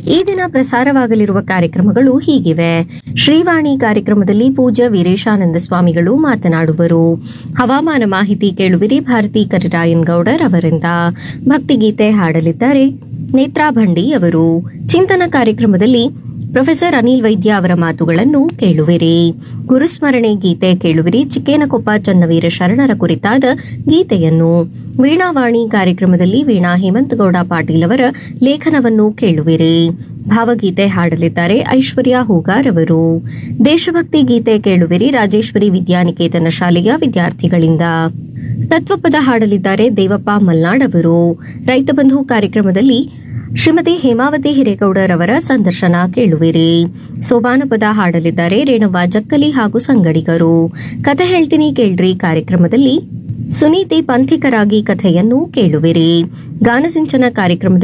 ಈ ದಿನ ಪ್ರಸಾರವಾಗಲಿರುವ ಕಾರ್ಯಕ್ರಮಗಳು ಹೀಗಿವೆ ಶ್ರೀವಾಣಿ ಕಾರ್ಯಕ್ರಮದಲ್ಲಿ ಪೂಜ್ಯ ವೀರೇಶಾನಂದ ಸ್ವಾಮಿಗಳು ಮಾತನಾಡುವರು ಹವಾಮಾನ ಮಾಹಿತಿ ಕೇಳುವಿರಿ ಭಾರತಿ ಕರಿರಾಯನ್ ಗೌಡರ್ ಅವರಿಂದ ಭಕ್ತಿಗೀತೆ ಹಾಡಲಿದ್ದಾರೆ ನೇತ್ರಾ ಭಂಡಿ ಅವರು ಚಿಂತನ ಕಾರ್ಯಕ್ರಮದಲ್ಲಿ ಪ್ರೊಫೆಸರ್ ಅನಿಲ್ ವೈದ್ಯ ಅವರ ಮಾತುಗಳನ್ನು ಕೇಳುವಿರಿ ಗುರುಸ್ಮರಣೆ ಗೀತೆ ಕೇಳುವಿರಿ ಚಿಕ್ಕೇನಕೊಪ್ಪ ಚನ್ನವೀರ ಶರಣರ ಕುರಿತಾದ ಗೀತೆಯನ್ನು ವೀಣಾವಾಣಿ ಕಾರ್ಯಕ್ರಮದಲ್ಲಿ ವೀಣಾ ಹೇಮಂತಗೌಡ ಪಾಟೀಲ್ ಅವರ ಲೇಖನವನ್ನು ಕೇಳುವಿರಿ ಭಾವಗೀತೆ ಹಾಡಲಿದ್ದಾರೆ ಐಶ್ವರ್ಯ ಹೂಗಾರ್ ಅವರು ದೇಶಭಕ್ತಿ ಗೀತೆ ಕೇಳುವಿರಿ ರಾಜೇಶ್ವರಿ ವಿದ್ಯಾನಿಕೇತನ ಶಾಲೆಯ ವಿದ್ಯಾರ್ಥಿಗಳಿಂದ ತತ್ವಪದ ಹಾಡಲಿದ್ದಾರೆ ದೇವಪ್ಪ ಮಲ್ನಾಡ್ ಅವರು ರೈತ ಬಂಧು ಕಾರ್ಯಕ್ರಮದಲ್ಲಿ ಶ್ರೀಮತಿ ಹೇಮಾವತಿ ಹಿರೇಗೌಡರ್ ಅವರ ಸಂದರ್ಶನ ಕೇಳುವಿರಿ ಸೋಬಾನಪದ ಹಾಡಲಿದ್ದಾರೆ ರೇಣವ್ವ ಜಕ್ಕಲಿ ಹಾಗೂ ಸಂಗಡಿಗರು ಕಥೆ ಹೇಳ್ತೀನಿ ಕೇಳ್ರಿ ಕಾರ್ಯಕ್ರಮದಲ್ಲಿ ಸುನೀತಿ ಪಂಥಿಕರಾಗಿ ಕಥೆಯನ್ನು ಕೇಳುವಿರಿ ಗಾನಸಿಂಚನ ಕಾರ್ಯಕ್ರಮದಲ್ಲಿ